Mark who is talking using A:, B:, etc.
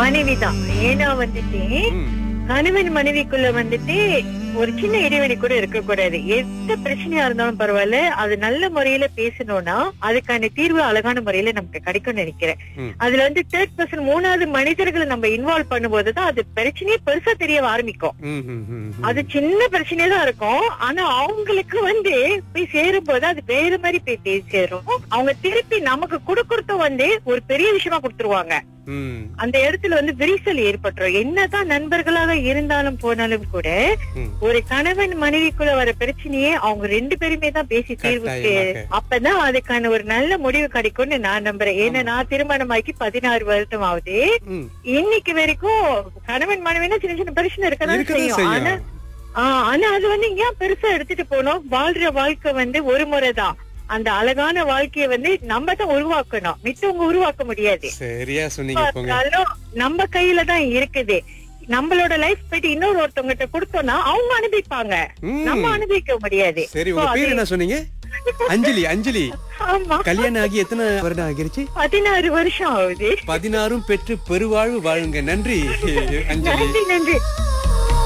A: மனைவி தான் ஏன்னா வந்துட்டு
B: ம்.
A: கணவன் மனைவிக்குள்ள வந்துட்டு ஒரு சின்ன இடைவெளி கூட இருக்க கூடாது எந்த பிரச்சனையா இருந்தாலும் பரவாயில்ல அது நல்ல முறையில பேசணும்னா அதுக்கான தீர்வு அழகான முறையில நமக்கு கிடைக்கும்னு நினைக்கிறேன்
B: ம்.
A: அதுல வந்து தேர்ட் பர்சன் மூணாவது மனிதர்களை நம்ம இன்வால்வ் பண்ணும்போதுதான் அது பிரச்சனையே பெருசா தெரிய ஆரம்பிக்கும்
B: ம், ம், ம், ம்.
A: அது சின்ன பிரச்சனையா தான் இருக்கும் ஆனா அவங்களுக்கு வந்து போய் சேரும் போது அது வேற மாதிரி போய் போய் சேரும் அவங்க திருப்பி நமக்கு கொடுக்கறதும் வந்து ஒரு பெரிய விஷயமா கொடுத்துருவாங்க
B: ம்.
A: அந்த இடத்துல வந்து விரிசல் ஏற்பட்டுரும் என்னதான் நண்பர்களாக இருந்தாலும் போனாலும் கூட
B: ம்.
A: ஒரு கணவன் மனைவிக்குள்ள வர பிரச்சனையே அவங்க ரெண்டு பேருமே தான் பேசி தீர்வுக்கு
B: கட்டாயமாக.
A: அப்பதான் அதுக்கான ஒரு நல்ல முடிவு கிடைக்கும்னு நான் நம்புறேன் ஏன்னா நான் திருமணமாக்கி பதினாறு வருஷம் ஆகுது
B: ம்.
A: இன்னைக்கு வரைக்கும் கணவன் மனைவினா சின்ன சின்ன பிரச்சனை இருக்கதான்
B: இருக்கதான்
A: செய்யும்
B: செய்யும்.
A: ஆனா ஆஹ் ஆனா அது வந்து ஏன் பெருசா எடுத்துட்டு போனோம் வாழ்ற வாழ்க்கை வந்து ஒரு முறைதான் அந்த அழகான வாழ்க்கைய வந்து நம்ம தான் உருவாக்கணும் மித்தவங்க உருவாக்க முடியாது
B: சரியா சொன்னீங்க போங்க
A: அதனால நம்ம கையில தான் இருக்குது நம்மளோட லைஃப் போயிட்டு இன்னொரு ஒருத்தவங்கிட்ட கொடுத்தோம்னா அவங்க அனுபவிப்பாங்க
B: ம்.
A: நம்ம அனுபவிக்க முடியாது
B: சரி உங்க பேர் என்ன சொன்னீங்க அஞ்சலி அஞ்சலி
A: ஆமா
B: கல்யாணம் ஆகி எத்தனை வருடம் ஆகிருச்சு
A: பதினாறு வருஷம் ஆகுது
B: பதினாறும் பெற்று பெருவாழ்வு வாழுங்க நன்றி அஞ்சலி
A: நன்றி நன்றி